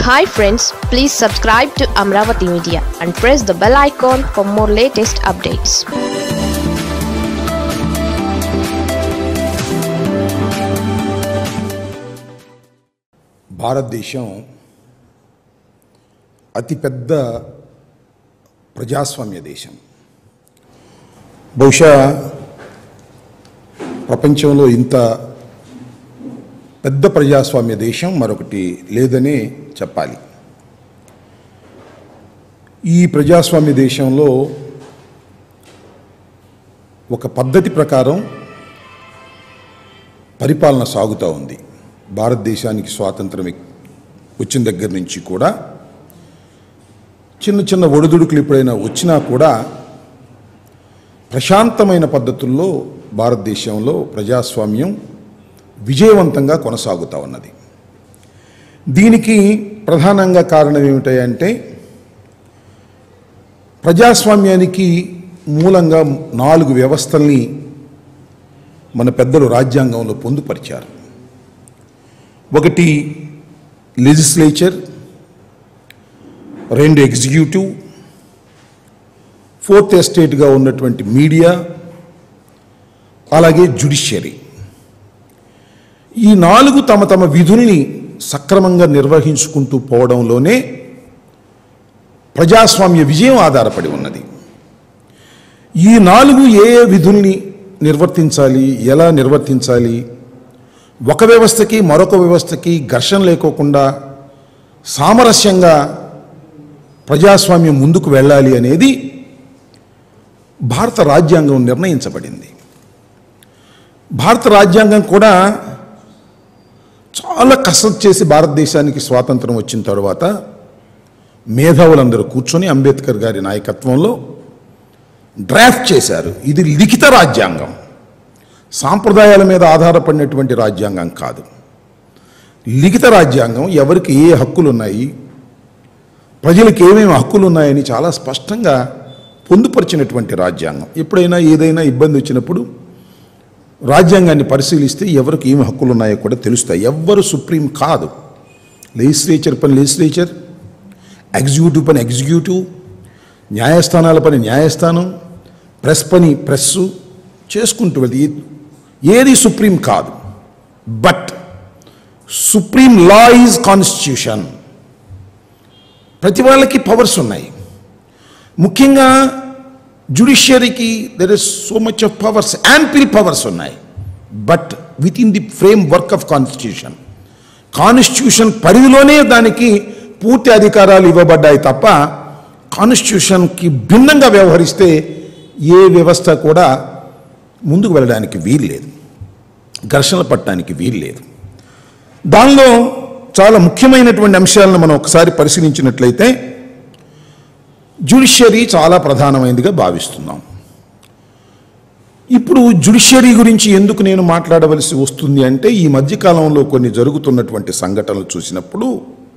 hi friends please subscribe to Amaravati media and press the bell icon for more latest updates భారతదేశం అతిపెద్ద ప్రజాస్వామ్య దేశం బహుశా ప్రపంచంలో ఇంత పెద్ద ప్రజాస్వామ్య దేశం మరొకటి లేదనే చెప్పాలి ఈ ప్రజాస్వామ్య దేశంలో ఒక పద్ధతి ప్రకారం పరిపాలన సాగుతూ ఉంది భారతదేశానికి స్వాతంత్రం ఎక్- వచ్చిన దగ్గర నుంచి కూడా చిన్న చిన్న ఒడిదుడుకులు ఎప్పుడైనా వచ్చినా కూడా ప్రశాంతమైన పద్ధతుల్లో భారతదేశంలో ప్రజాస్వామ్యం విజయవంతంగా కొనసాగుతూ ఉన్నది దీనికి ప్రధానంగా కారణం ఏమిటంటే ప్రజాస్వామ్యానికి మూలంగా నాలుగు వ్యవస్థల్ని మన పెద్దలు రాజ్యాంగంలో పొందుపరిచారు ఒకటి లెజిస్లేచర్ రెండు ఎగ్జిక్యూటివ్ ఫోర్త్ ఎస్టేట్గా ఉన్నటువంటి మీడియా అలాగే జుడిషియరీ ఈ నాలుగు తమ తమ విధుల్ని సక్రమంగా నిర్వహించుకుంటూ పోవడంలోనే ప్రజాస్వామ్య విజయం ఆధారపడి ఉన్నది ఈ నాలుగు ఏ ఏ విధుల్ని నిర్వర్తించాలి ఎలా నిర్వర్తించాలి ఒక వ్యవస్థకి మరొక వ్యవస్థకి ఘర్షణ లేకోకుండా సామరస్యంగా ప్రజాస్వామ్యం ముందుకు వెళ్ళాలి అనేది భారత రాజ్యాంగం నిర్ణయించబడింది భారత రాజ్యాంగం కూడా చాలా కసరత్ చేసి భారతదేశానికి స్వాతంత్రం వచ్చిన తర్వాత మేధావులందరూ కూర్చొని అంబేద్కర్ గారి నాయకత్వంలో డ్రాఫ్ట్ చేశారు ఇది లిఖిత రాజ్యాంగం సాంప్రదాయాల మీద ఆధారపడినటువంటి రాజ్యాంగం కాదు లిఖిత రాజ్యాంగం ఎవరికి ఏ హక్కులు ఉన్నాయి ప్రజలకు ఏమేమి హక్కులు ఉన్నాయని చాలా స్పష్టంగా పొందుపరిచినటువంటి రాజ్యాంగం ఎప్పుడైనా ఏదైనా ఇబ్బంది వచ్చినప్పుడు రాజ్యాంగాన్ని పరిశీలిస్తే ఎవరికి ఏమి హక్కులు ఉన్నాయో కూడా తెలుస్తాయి ఎవ్వరు సుప్రీం కాదు లెజిస్లేచర్ పని లెజిస్లేచర్ ఎగ్జిక్యూటివ్ పని ఎగ్జిక్యూటివ్ న్యాయస్థానాల పని న్యాయస్థానం ప్రెస్ పని ప్రెస్సు చేసుకుంటూ వెళ్తే ఏ- ఏది సుప్రీం కాదు but supreme law is constitution ప్రతి వాళ్ళకి పవర్స్ ఉన్నాయి ముఖ్యంగా జుడిషియరీకి there is so much of powers ample powers ఉన్నాయి but within the framework of constitution constitution పరిధిలోనే దానికి పూర్తి అధికారాలు ఇవ్వబడ్డాయి తప్ప కాన్స్టిట్యూషన్కి భిన్నంగా వ్యవహరిస్తే ఏ వ్యవస్థ కూడా ముందుకు వెళ్ళడానికి వీలు లేదు ఘర్షణ పట్టడానికి వీలు లేదు దానిలో చాలా ముఖ్యమైనటువంటి అంశాలను మనం ఒకసారి పరిశీలించినట్లయితే జ్యుడిషియరీ చాలా ప్రధానమైనదిగా భావిస్తున్నాం ఇప్పుడు జ్యుడిషియరీ గురించి ఎందుకు నేను మాట్లాడవలసి వస్తుంది అంటే ఈ మధ్యకాలంలో కొన్ని జరుగుతున్నటువంటి సంఘటనలు చూసినప్పుడు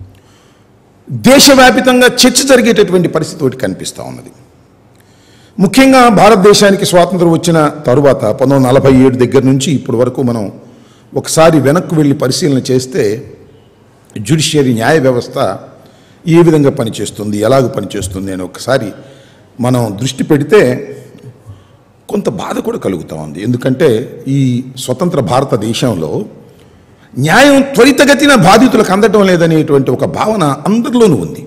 దేశవ్యాపితంగా చర్చ జరిగేటటువంటి పరిస్థితి ఒకటి కనిపిస్తూ ఉన్నది ముఖ్యంగా భారతదేశానికి స్వాతంత్రం వచ్చిన తరువాత పంతొమ్మిది వందల నలభై ఏడు దగ్గర నుంచి ఇప్పటి వరకు మనం ఒకసారి వెనక్కు వెళ్ళి పరిశీలన చేస్తే జ్యుడిషియరీ న్యాయ వ్యవస్థ ఏ విధంగా పనిచేస్తుంది ఎలాగ పనిచేస్తుంది అని ఒకసారి మనం దృష్టి పెడితే కొంత బాధ కూడా కలుగుతూ ఉంది ఎందుకంటే ఈ స్వతంత్ర భారతదేశంలో న్యాయం త్వరితగతిన బాధితులకు అందటం లేదనేటువంటి ఒక భావన అందరిలోనూ ఉంది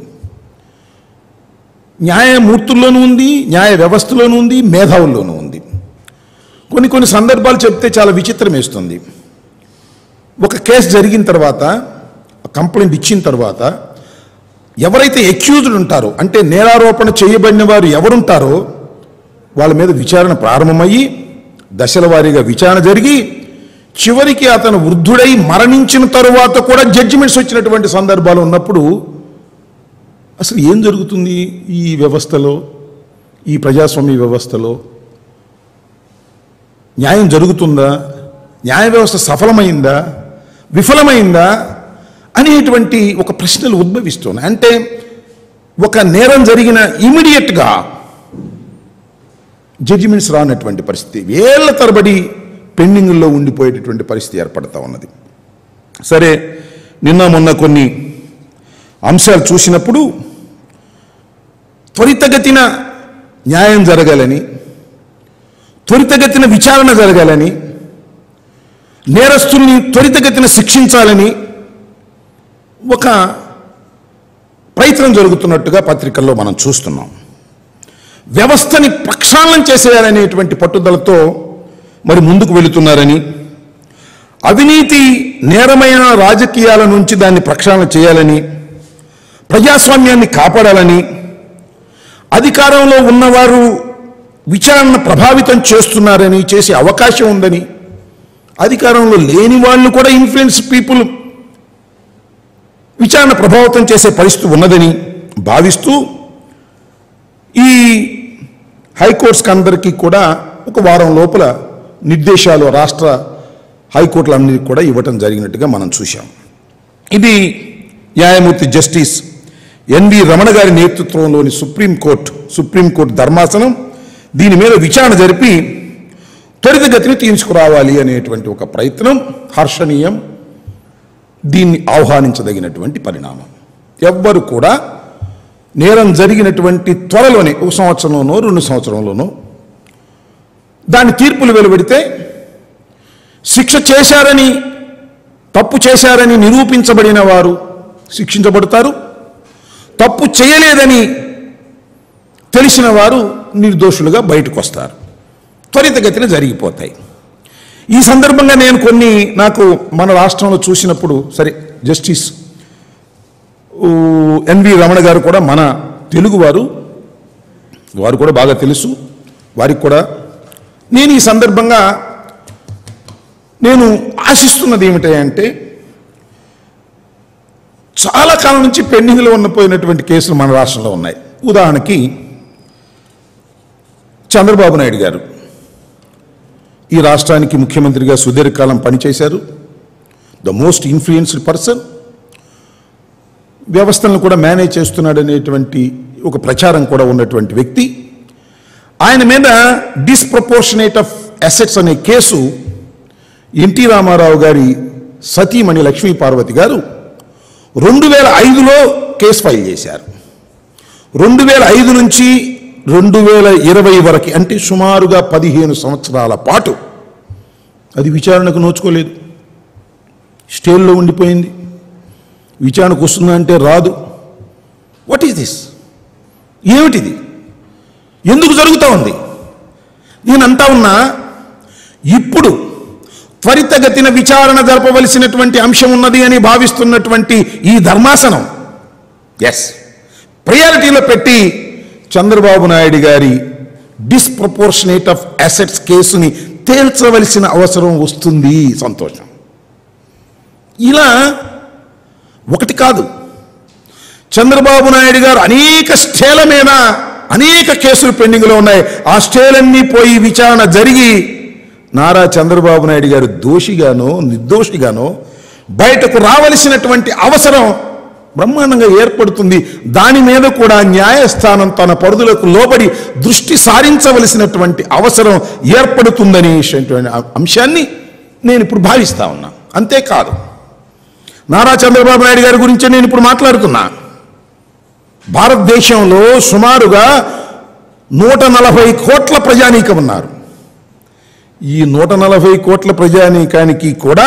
న్యాయమూర్తుల్లోనూ ఉంది న్యాయ వ్యవస్థలోనూ ఉంది మేధావుల్లోనూ ఉంది కొన్ని కొన్ని సందర్భాలు చెప్తే చాలా విచిత్రం వేస్తుంది ఒక కేసు జరిగిన తర్వాత కంప్లైంట్ ఇచ్చిన తర్వాత ఎవరైతే ఎక్యూజ్డ్ ఉంటారో అంటే నేరారోపణ చేయబడిన వారు ఎవరుంటారో వాళ్ళ మీద విచారణ ప్రారంభమయ్యి దశల వారీగా విచారణ జరిగి చివరికి అతను వృద్ధుడై మరణించిన తరువాత కూడా జడ్జిమెంట్స్ వచ్చినటువంటి సందర్భాలు ఉన్నప్పుడు అసలు ఏం జరుగుతుంది ఈ వ్యవస్థలో ఈ ప్రజాస్వామ్య వ్యవస్థలో న్యాయం జరుగుతుందా న్యాయ వ్యవస్థ సఫలమైందా విఫలమైందా అనేటువంటి ఒక ప్రశ్నలు ఉద్భవిస్తున్నాయి అంటే ఒక నేరం జరిగిన ఇమీడియట్గా జడ్జిమెంట్స్ రానటువంటి పరిస్థితి వేళ్ల తరబడి పెండింగ్లో ఉండిపోయేటటువంటి పరిస్థితి ఏర్పడతా ఉన్నది సరే నిన్న మొన్న కొన్ని అంశాలు చూసినప్పుడు త్వరితగతిన న్యాయం జరగాలని త్వరితగతిన విచారణ జరగాలని నేరస్తుల్ని త్వరితగతిన శిక్షించాలని ఒక ప్రయత్నం జరుగుతున్నట్టుగా పత్రికల్లో మనం చూస్తున్నాం వ్యవస్థని ప్రక్షాళన చేసేయాలనేటువంటి పట్టుదలతో మరి ముందుకు వెళుతున్నారని అవినీతి నేరమైన రాజకీయాల నుంచి దాన్ని ప్రక్షాళన చేయాలని ప్రజాస్వామ్యాన్ని కాపాడాలని అధికారంలో ఉన్నవారు విచారణ ప్రభావితం చేస్తున్నారని చేసే అవకాశం ఉందని అధికారంలో లేని వాళ్ళు కూడా ఇన్ఫ్లుయెన్స్ పీపుల్ విచారణ ప్రభావితం చేసే పరిస్థితి ఉన్నదని భావిస్తూ ఈ హైకోర్ట్స్కి అందరికీ కూడా ఒక వారం లోపల నిర్దేశాలు రాష్ట్ర హైకోర్టులన్నిటికీ కూడా ఇవ్వటం జరిగినట్టుగా మనం చూశాం ఇది న్యాయమూర్తి జస్టిస్ ఎన్వి రమణ గారి నేతృత్వంలోని సుప్రీంకోర్టు సుప్రీంకోర్టు ధర్మాసనం దీని మీద విచారణ జరిపి త్వరితగతిని తీసుకురావాలి అనేటువంటి ఒక ప్రయత్నం హర్షణీయం దీన్ని ఆహ్వానించదగినటువంటి పరిణామం ఎవ్వరు కూడా నేరం జరిగినటువంటి త్వరలోనే ఒక సంవత్సరంలోనో రెండు సంవత్సరంలోనో దాని తీర్పులు వెలువడితే శిక్ష చేశారని తప్పు చేశారని నిరూపించబడిన వారు శిక్షించబడతారు తప్పు చేయలేదని తెలిసిన వారు నిర్దోషులుగా బయటకు వస్తారు త్వరితగతిన జరిగిపోతాయి ఈ సందర్భంగా నేను కొన్ని నాకు మన రాష్ట్రంలో చూసినప్పుడు సరే జస్టిస్ ఊ, ఎన్వి రమణ గారు కూడా మన తెలుగువారు వారు కూడా బాగా తెలుసు వారికి కూడా నేను ఈ సందర్భంగా నేను ఆశిస్తున్నది ఏమిటంటే చాలా కాలం నుంచి పెండింగ్లో ఉన్నపోయినటువంటి కేసులు మన రాష్ట్రంలో ఉన్నాయి ఉదాహరణకి చంద్రబాబు నాయుడు గారు ఈ రాష్ట్రానికి ముఖ్యమంత్రిగా సుదీర్ఘకాలం పనిచేశారు ద మోస్ట్ ఇన్ఫ్లుయెన్స్డ్ పర్సన్ వ్యవస్థలను కూడా మేనేజ్ చేస్తున్నాడు అనేటువంటి ఒక ప్రచారం కూడా ఉన్నటువంటి వ్యక్తి ఆయన మీద డిస్ప్రపోర్షనేట్ ఆఫ్ అసెట్స్ అనే కేసు ఎన్టీ రామారావు గారి సతీమణి లక్ష్మీ పార్వతి గారు రెండు వేల ఐదులో కేసు ఫైల్ చేశారు రెండు వేల ఐదు నుంచి రెండు వేల ఇరవై వరకు అంటే సుమారుగా పదిహేను సంవత్సరాల పాటు అది విచారణకు నోచుకోలేదు స్టేల్లో ఉండిపోయింది విచారణకు వస్తుందా అంటే రాదు వాట్ ఈస్ దిస్ ఏమిటిది ఎందుకు జరుగుతూ ఉంది నేను అంటా ఉన్నా ఇప్పుడు త్వరితగతిన విచారణ జరపవలసినటువంటి అంశం ఉన్నది అని భావిస్తున్నటువంటి ఈ ధర్మాసనం ఎస్ ప్రయారిటీలో పెట్టి చంద్రబాబు నాయుడు గారి డిస్ప్రపోర్షనేట్ ఆఫ్ అసెట్స్ కేసుని తేల్చవలసిన అవసరం వస్తుంది సంతోషం ఇలా ఒకటి కాదు చంద్రబాబు నాయుడు గారు అనేక స్టేల మీద అనేక కేసులు పెండింగ్లో ఉన్నాయి ఆ స్టేలన్నీ పోయి విచారణ జరిగి నారా చంద్రబాబు నాయుడు గారు దోషిగానో నిర్దోషిగానో బయటకు రావలసినటువంటి అవసరం బ్రహ్మాండంగా ఏర్పడుతుంది దాని మీద కూడా న్యాయస్థానం తన పరిధులకు లోబడి దృష్టి సారించవలసినటువంటి అవసరం ఏర్పడుతుందనే అంశాన్ని నేను ఇప్పుడు భావిస్తా ఉన్నా అంతేకాదు నారా చంద్రబాబు నాయుడు గారి గురించే నేను ఇప్పుడు మాట్లాడుతున్నా భారతదేశంలో సుమారుగా నూట నలభై కోట్ల ప్రజానీకం ఉన్నారు ఈ నూట నలభై కోట్ల ప్రజానీకానికి కూడా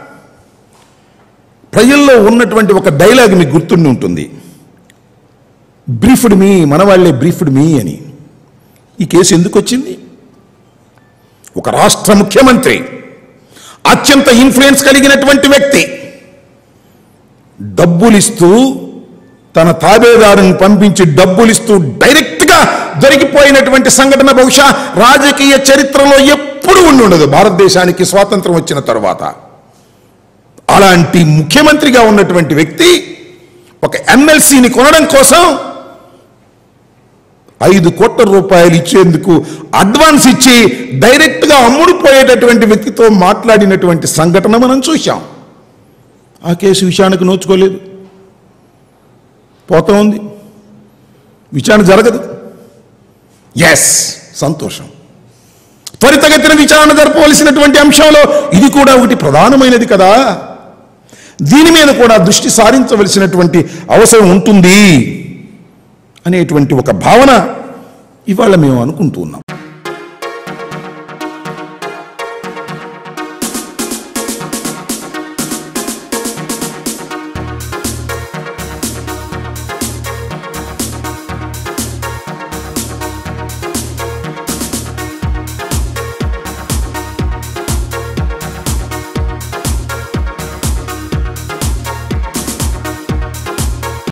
ప్రజల్లో ఉన్నటువంటి ఒక డైలాగ్ మీకు గుర్తుండి ఉంటుంది బ్రీఫ్డ్ మీ మన వాళ్ళే బ్రీఫ్డ్ మీ అని ఈ కేసు ఎందుకు వచ్చింది ఒక రాష్ట్ర ముఖ్యమంత్రి అత్యంత ఇన్ఫ్లుయెన్స్ కలిగినటువంటి వ్యక్తి డబ్బులిస్తూ తన తాబేదారుని పంపించి డబ్బులిస్తూ డైరెక్ట్గా దొరికిపోయినటువంటి సంఘటన బహుశా రాజకీయ చరిత్రలో ఎప్పుడు ఉండి ఉండదు భారతదేశానికి స్వాతంత్రం వచ్చిన తర్వాత అలాంటి ముఖ్యమంత్రిగా ఉన్నటువంటి వ్యక్తి ఒక ఎమ్మెల్సీని కొనడం కోసం ఐదు కోట్ల రూపాయలు ఇచ్చేందుకు అడ్వాన్స్ ఇచ్చి డైరెక్ట్గా అమ్ముడుపోయేటటువంటి వ్యక్తితో మాట్లాడినటువంటి సంఘటన మనం చూశాం ఆ కేసు విచారణకు నోచుకోలేదు పోతా ఉంది విచారణ జరగదు ఎస్ సంతోషం త్వరితగతిన విచారణ జరపవలసినటువంటి అంశంలో ఇది కూడా ఒకటి ప్రధానమైనది కదా దీని మీద కూడా దృష్టి సారించవలసినటువంటి అవసరం ఉంటుంది అనేటువంటి ఒక భావన ఇవాళ మేము అనుకుంటూ ఉన్నాం